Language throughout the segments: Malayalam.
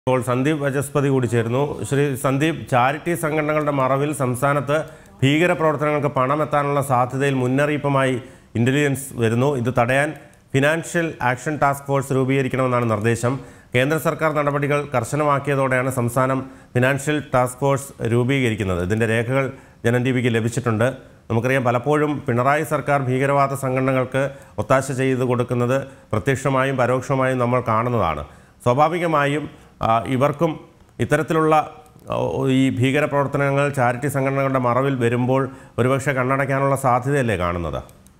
ഇപ്പോൾ സന്ദീപ് വചസ്പതി കൂടി ചേരുന്നു ശ്രീ സന്ദീപ് ചാരിറ്റി സംഘടനകളുടെ മറവിൽ സംസ്ഥാനത്ത് ഭീകരപ്രവർത്തനങ്ങൾക്ക് പണം എത്താനുള്ള സാധ്യതയിൽ മുന്നറിയിപ്പുമായി ഇന്റലിജൻസ് വരുന്നു ഇത് തടയാൻ ഫിനാൻഷ്യൽ ആക്ഷൻ ടാസ്ക് ഫോഴ്സ് രൂപീകരിക്കണമെന്നാണ് നിർദ്ദേശം കേന്ദ്ര സർക്കാർ നടപടികൾ കർശനമാക്കിയതോടെയാണ് സംസ്ഥാനം ഫിനാൻഷ്യൽ ടാസ്ക് ഫോഴ്സ് രൂപീകരിക്കുന്നത് ഇതിൻ്റെ രേഖകൾ ജനൻ ടി വിക്ക് ലഭിച്ചിട്ടുണ്ട് നമുക്കറിയാം പലപ്പോഴും പിണറായി സർക്കാർ ഭീകരവാദ സംഘടനകൾക്ക് ഒത്താശ ചെയ്ത് കൊടുക്കുന്നത് പ്രത്യക്ഷമായും പരോക്ഷമായും നമ്മൾ കാണുന്നതാണ് സ്വാഭാവികമായും ആ, ഇവർക്കും ഇത്തരത്തിലുള്ള ഓ, ഈ ഭീകരപ്രവർത്തനങ്ങൾ ചാരിറ്റി സംഘടനകളുടെ മറവിൽ വരുമ്പോൾ ഒരുപക്ഷെ കണ്ണടയ്ക്കാനുള്ള സാധ്യതയല്ലേ കാണുന്നത്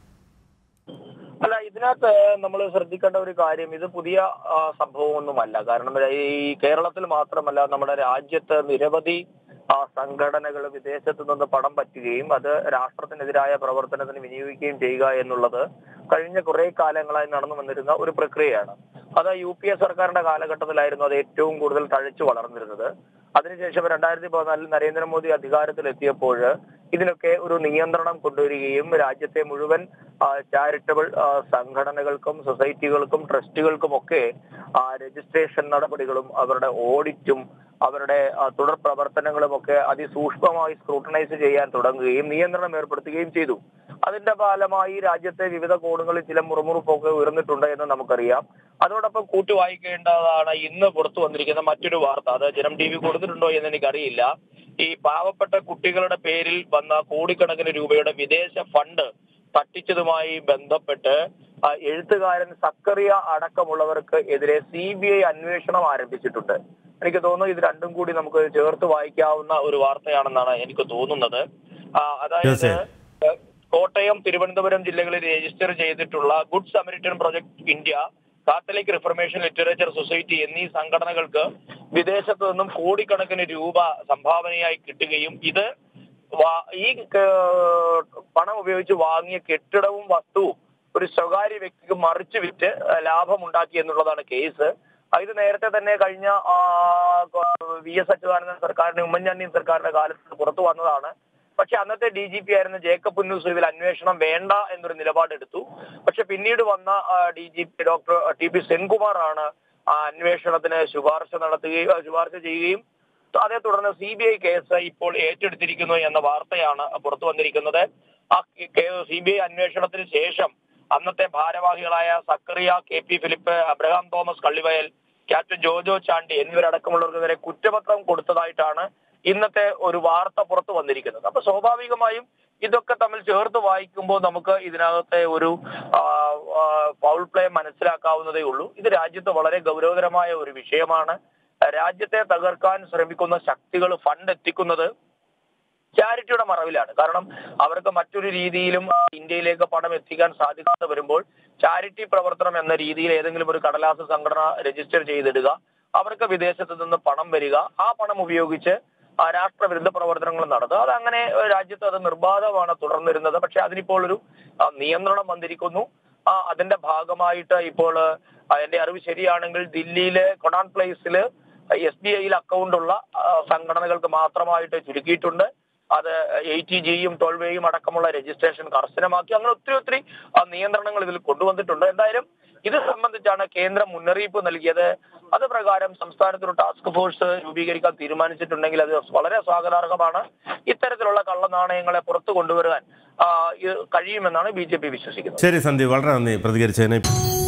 അല്ല ഇതിനകത്ത് നമ്മൾ ശ്രദ്ധിക്കേണ്ട ഒരു കാര്യം ഇത് പുതിയ ആ, സംഭവമൊന്നുമല്ല കാരണം ഈ കേരളത്തിൽ മാത്രമല്ല നമ്മുടെ രാജ്യത്ത് നിരവധി ആ, സംഘടനകൾ വിദേശത്ത് നിന്ന് പണം പറ്റുകയും അത് രാഷ്ട്രത്തിനെതിരായ പ്രവർത്തനത്തിന് വിനിയോഗിക്കുകയും ചെയ്യുക എന്നുള്ളത് കഴിഞ്ഞ കുറെ കാലങ്ങളായി നടന്നു വന്നിരുന്ന ഒരു പ്രക്രിയയാണ് അത് യു പി എ സർക്കാരിന്റെ കാലഘട്ടത്തിലായിരുന്നു അത് ഏറ്റവും കൂടുതൽ തഴച്ചു വളർന്നിരുന്നത് അതിനുശേഷം രണ്ടായിരത്തി പതിനാലിൽ നരേന്ദ്രമോദി അധികാരത്തിലെത്തിയപ്പോൾ ഇതിനൊക്കെ ഒരു നിയന്ത്രണം കൊണ്ടുവരികയും രാജ്യത്തെ മുഴുവൻ ചാരിറ്റബിൾ സംഘടനകൾക്കും സൊസൈറ്റികൾക്കും ട്രസ്റ്റുകൾക്കും ഒക്കെ രജിസ്ട്രേഷൻ നടപടികളും അവരുടെ ഓഡിറ്റും അവരുടെ ആ, തുടർ പ്രവർത്തനങ്ങളും ഒക്കെ അതിസൂക്ഷ്മമായി സ്ക്രൂട്ടനൈസ് ചെയ്യാൻ തുടങ്ങുകയും നിയന്ത്രണം ഏർപ്പെടുത്തുകയും ചെയ്തു അതിന്റെ ഫലമായി രാജ്യത്തെ വിവിധ കോണുകളിൽ ചില മുറുമുറുപ്പൊക്കെ ഉയർന്നിട്ടുണ്ട് എന്ന് നമുക്കറിയാം അതോടൊപ്പം കൂട്ടി വായിക്കേണ്ടതാണ് ഇന്ന് പുറത്തു വന്നിരിക്കുന്ന മറ്റൊരു വാർത്ത അത് ജനം ടി വി കൊടുത്തിട്ടുണ്ടോ എന്ന് എനിക്കറിയില്ല ഈ പാവപ്പെട്ട കുട്ടികളുടെ പേരിൽ വന്ന കോടിക്കണക്കിന് രൂപയുടെ വിദേശ ഫണ്ട് തട്ടിച്ചതുമായി ബന്ധപ്പെട്ട് ആ, എഴുത്തുകാരൻ സക്കറിയ അടക്കമുള്ളവർക്ക് എതിരെ സി ബി ഐ അന്വേഷണം ആരംഭിച്ചിട്ടുണ്ട് എനിക്ക് തോന്നുന്നു ഇത് രണ്ടും കൂടി നമുക്ക് ചേർത്ത് വായിക്കാവുന്ന ഒരു വാർത്തയാണെന്നാണ് എനിക്ക് തോന്നുന്നത് ആ, അതായത് തീർച്ചയായും. ഏഹ്, കോട്ടയം തിരുവനന്തപുരം ജില്ലകളിൽ രജിസ്റ്റർ ചെയ്തിട്ടുള്ള Good Samaritan Project India Catholic Reformation Literature Society എന്നീ സംഘടനകൾക്ക് വിദേശത്ത് നിന്നും കോടിക്കണക്കിന് രൂപ സംഭാവനയായി കിട്ടുകയും ഇത് വാ- ഈ ക- പണം ഉപയോഗിച്ച് വാങ്ങിയ കെട്ടിടവും വസ്തുവും ഒരു സ്വകാര്യ വ്യക്തിക്ക് മറിച്ചു വിറ്റ് ലാഭമുണ്ടാക്കി എന്നുള്ളതാണ് കേസ് ആ, ഇത് നേരത്തെ തന്നെ കഴിഞ്ഞ ആ, വി എസ് അച്യുതാനന്ദൻ സർക്കാരിന്റെ ഉമ്മൻചാണ്ടി സർക്കാരിന്റെ കാലത്ത് പുറത്തു വന്നതാണ് പക്ഷെ അന്നത്തെ ഡി ജി പി ആയിരുന്ന ജേക്കബ് പുന്നൂസ് ഇതിൽ അന്വേഷണം വേണ്ട എന്നൊരു നിലപാടെടുത്തു പക്ഷെ പിന്നീട് വന്ന D G P doctor T P Senkumar ആണ് ആ അന്വേഷണത്തിന് ശുപാർശ നടത്തുകയും ആ, ശുപാർശ ചെയ്യുകയും അതേ തുടർന്ന് സി ബി ഐ കേസ് ഇപ്പോൾ ഏറ്റെടുത്തിരിക്കുന്നു എന്ന വാർത്തയാണ് പുറത്തു വന്നിരിക്കുന്നത് ആ സി ബി ഐ അന്വേഷണത്തിന് ശേഷം അന്നത്തെ ഭാരവാഹികളായ Zachariah K P Philip Abraham Thomas Kallivayal captain Jojo Chandy എന്നിവരടക്കമുള്ളവർക്കെതിരെ കുറ്റപത്രം കൊടുത്തതായിട്ടാണ് ഇന്നത്തെ ഒരു വാർത്ത പുറത്തു വന്നിരിക്കുന്നത് അപ്പൊ സ്വാഭാവികമായും ഇതൊക്കെ തമ്മിൽ ചേർത്ത് വായിക്കുമ്പോൾ നമുക്ക് ഇതിനകത്തെ ഒരു ഫൗൾ പ്ലേ മനസ്സിലാക്കാവുന്നതേ ഉള്ളൂ ഇത് രാജ്യത്ത് വളരെ ഗൗരവകരമായ ഒരു വിഷയമാണ് രാജ്യത്തെ തകർക്കാൻ ശ്രമിക്കുന്ന ശക്തികൾ ഫണ്ട് എത്തിക്കുന്നത് ചാരിറ്റിയുടെ മറവിലാണ് കാരണം അവർക്ക് മറ്റൊരു രീതിയിലും ഇന്ത്യയിലേക്ക് പണം എത്തിക്കാൻ സാധിക്കാതെ വരുമ്പോൾ ചാരിറ്റി പ്രവർത്തനം എന്ന രീതിയിൽ ഏതെങ്കിലും ഒരു കടലാസ് സംഘടന രജിസ്റ്റർ ചെയ്തിടുക അവർക്ക് വിദേശത്ത് നിന്ന് പണം വരിക ആ പണം ഉപയോഗിച്ച് ആ രാഷ്ട്രവിരുദ്ധ പ്രവർത്തനങ്ങൾ നടത്തുക അത് അങ്ങനെ രാജ്യത്ത് അത് നിർബാധമാണ് തുടർന്നിരുന്നത് പക്ഷെ അതിനിപ്പോൾ ഒരു ആ, നിയന്ത്രണം വന്നിരിക്കുന്നു ആ അതിന്റെ ഭാഗമായിട്ട് ഇപ്പോൾ ആ, എന്റെ അറിവ് ശരിയാണെങ്കിൽ ദില്ലിയിലെ കൊണാൻ പ്ലേസില് എസ് ബി ഐയിൽ അക്കൗണ്ട് ഉള്ള ആ, സംഘടനകൾക്ക് മാത്രമായിട്ട് ചുരുക്കിയിട്ടുണ്ട് അത് എ ടി ജിയും ടോൾവേയും അടക്കമുള്ള രജിസ്ട്രേഷൻ കർശനമാക്കി അങ്ങനെ ഒത്തിരി ഒത്തിരി ആ, നിയന്ത്രണങ്ങൾ ഇതിൽ കൊണ്ടുവന്നിട്ടുണ്ട് എന്തായാലും ഇത് സംബന്ധിച്ചാണ് കേന്ദ്രം മുന്നറിയിപ്പ് നൽകിയത് അത് പ്രകാരം സംസ്ഥാനത്തൊരു ടാസ്ക് ഫോഴ്സ് രൂപീകരിക്കാൻ തീരുമാനിച്ചിട്ടുണ്ടെങ്കിൽ അത് വളരെ സ്വാഗതാർഹമാണ് ഇത്തരത്തിലുള്ള കള്ളനാണയങ്ങളെ പുറത്തു കൊണ്ടുവരാൻ ആ, ഇത് കഴിയുമെന്നാണ് ബി ജെ പി വിശ്വസിക്കുന്നത് ശരി സന്ദീപ് വളരെ നന്ദി പ്രതികരിച്ചതിന്